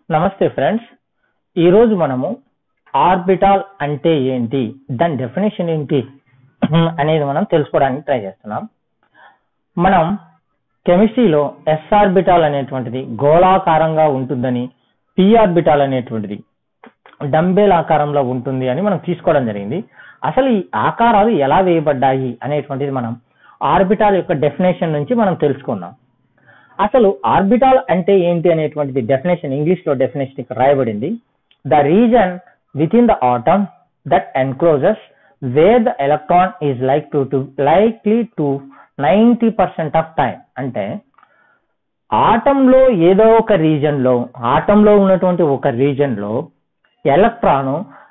నమస్తే ఫ్రెండ్స్ ఈరోజు మనము ఆర్బిటాల్ అంటే ఏంటి దాని డెఫినేషన్ ఏంటి అనేది మనం తెలుసుకోవడానికి ట్రై చేస్తున్నాం మనం కెమిస్ట్రీలో ఎస్ ఆర్బిటాల్ అనేటువంటిది గోళాకారంగా ఉంటుందని పి ఆర్బిటాల్ అనేటువంటిది డంబేల్ ఆకారంలో ఉంటుంది అని మనం తీసుకోవడం జరిగింది అసలు ఈ ఆకారాలు ఎలా వేయబడ్డాయి అనేటువంటిది మనం ఆర్బిటాల్ యొక్క డెఫినేషన్ నుంచి మనం తెలుసుకుందాం అసలు ఆర్బిటాల్ అంటే ఏంటి అనేటువంటిది డెఫినేషన్ ఇంగ్లీష్ లో డెఫినేషన్ ఇక్కడ రాయబడింది the reason with in the atom that encloses where the electron is like to to likely to ninety percent of time అంటే ఆటంలో ఏదో ఒక రీజన్ లో ఆటంలో ఉన్నటువంటి ఒక రీజన్ లో ఎలక్ట్రాన్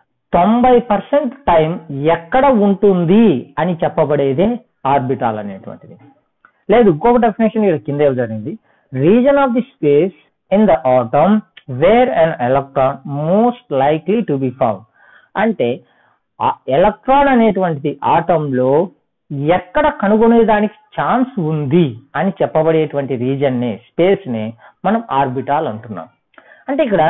తొంభై పర్సెంట్ టైం ఎక్కడ ఉంటుంది అని చెప్పబడేదే ఆర్బిటాల్ అనేటువంటిది లేదు ఇంకొక డెఫినేషన్ ఇక్కడ కింద జరిగింది reason of the space in the atom where an electron most likely to be found అంటే ఎలక్ట్రాన్ అనేటువంటిది ఆటంలో ఎక్కడ కనుగొనేదానికి ఛాన్స్ ఉంది అని చెప్పబడేటువంటి రీజన్ ని స్పేస్ ని మనం ఆర్బిటాల్ అంటున్నాం అంటే ఇక్కడ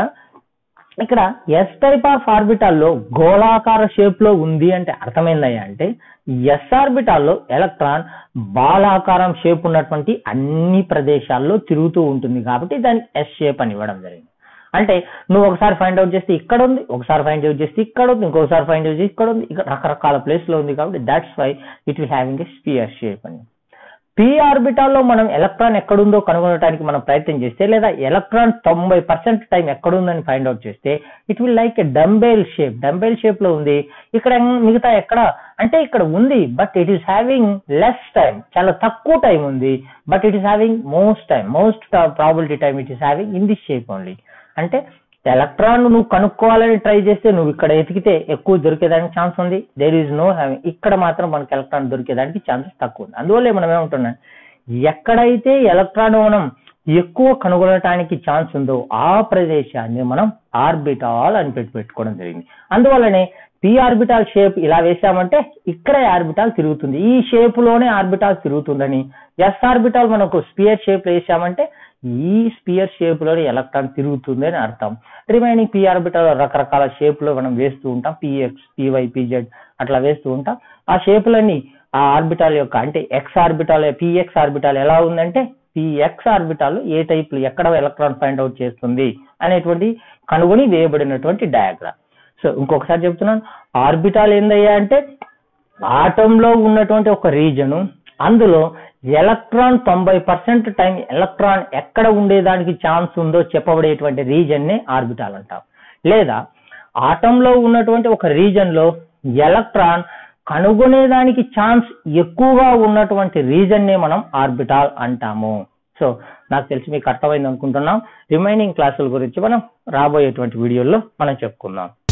ఇక్కడ ఎస్ టైప్ ఆఫ్ ఆర్బిటాల్లో గోళాకార షేప్ లో ఉంది అంటే అర్థమైందయ్యా అంటే ఎస్ ఆర్బిటాల్లో ఎలక్ట్రాన్ బాలాకారం షేప్ ఉన్నటువంటి అన్ని ప్రదేశాల్లో తిరుగుతూ ఉంటుంది కాబట్టి దానికి ఎస్ షేప్ అని ఇవ్వడం జరిగింది అంటే నువ్వు ఒకసారి ఫైండ్ అవుట్ చేస్తే ఇక్కడ ఉంది ఒకసారి ఫైండ్ అవుట్ చేస్తే ఇక్కడ ఉంది ఇంకొకసారి ఫైండ్ అవుట్ చేస్తే ఇక్కడ ఉంది ఇక్కడ రకరకాల ప్లేస్ లో ఉంది కాబట్టి that's why it will having a sphere shape అని పి ఆర్బిటాల్లో మనం ఎలక్ట్రాన్ ఎక్కడుందో కనుగొనడానికి మనం ప్రయత్నం చేస్తే లేదా ఎలక్ట్రాన్ తొంభై పర్సెంట్ టైం ఎక్కడుందని ఫైండ్ అవుట్ చేస్తే it will like a dumbbell shape dumbbell shape లో ఉంది ఇక్కడ మిగతా ఎక్కడ అంటే ఇక్కడ ఉంది but it is having less time చాలా తక్కువ టైం ఉంది but it is having most time most probability time it is having in this shape only అంటే ఎలక్ట్రాన్ నువ్వు కనుక్కోవాలని ట్రై చేస్తే నువ్వు ఇక్కడ ఎతికితే ఎక్కువ దొరికేదానికి ఛాన్స్ ఉంది దేర్ ఈజ్ నో హ్యావింగ్ ఇక్కడ మాత్రం మనకి ఎలక్ట్రాన్ దొరికేదానికి ఛాన్సెస్ తక్కువ ఉంది అందువల్లే మనం ఏమంటున్నాం ఎక్కడైతే ఎలక్ట్రాన్ మనం ఎక్కువ కనుగొనటానికి ఛాన్స్ ఉందో ఆ ప్రదేశాన్ని మనం ఆర్బిటాల్ అని పెట్టి పెట్టుకోవడం జరిగింది అందువల్లనే పి ఆర్బిటాల్ షేప్ ఇలా వేసామంటే ఇక్కడే ఆర్బిటాల్ తిరుగుతుంది ఈ షేప్ లోనే ఆర్బిటాల్ తిరుగుతుందని ఎస్ ఆర్బిటాల్ మనకు స్పియర్ షేప్ వేసామంటే ఈ స్పియర్ షేప్ లోనే ఎలక్ట్రాన్ తిరుగుతుంది అని అర్థం రిమైనింగ్ పి ఆర్బిటాల్ రకరకాల షేప్ లో మనం వేస్తూ ఉంటాం పిఎక్స్ పివై పిజెడ్ అట్లా వేస్తూ ఉంటాం ఆ షేపులన్నీ ఆ ఆర్బిటాల్ యొక్క అంటే ఎక్స్ ఆర్బిటాల్ పిఎక్స్ ఆర్బిటాల్ ఎలా ఉందంటే పిఎక్స్ ఆర్బిటాల్ ఏ టైప్ ఎక్కడ ఎలక్ట్రాన్ ఫైండ్ అవుట్ చేస్తుంది అనేటువంటి కనుగొని వేయబడినటువంటి డయాగ్రామ్ సో ఇంకొకసారి చెప్తున్నాను ఆర్బిటాల్ ఏందయ్యా అంటే ఆటంలో ఉన్నటువంటి ఒక రీజను అందులో ఎలక్ట్రాన్ తొంభై పర్సెంట్ టైం ఎలక్ట్రాన్ ఎక్కడ ఉండేదానికి ఛాన్స్ ఉందో చెప్పబడేటువంటి రీజన్ ని ఆర్బిటాల్ అంటాం లేదా ఆటంలో ఉన్నటువంటి ఒక రీజన్ లో ఎలక్ట్రాన్ కనుగొనేదానికి ఛాన్స్ ఎక్కువగా ఉన్నటువంటి రీజన్ ని మనం ఆర్బిటాల్ అంటాము సో నాకు తెలిసి మీకు అర్థమైంది అనుకుంటున్నాం రిమైనింగ్ క్లాసుల గురించి మనం రాబోయేటువంటి వీడియోల్లో మనం చెప్పుకుందాం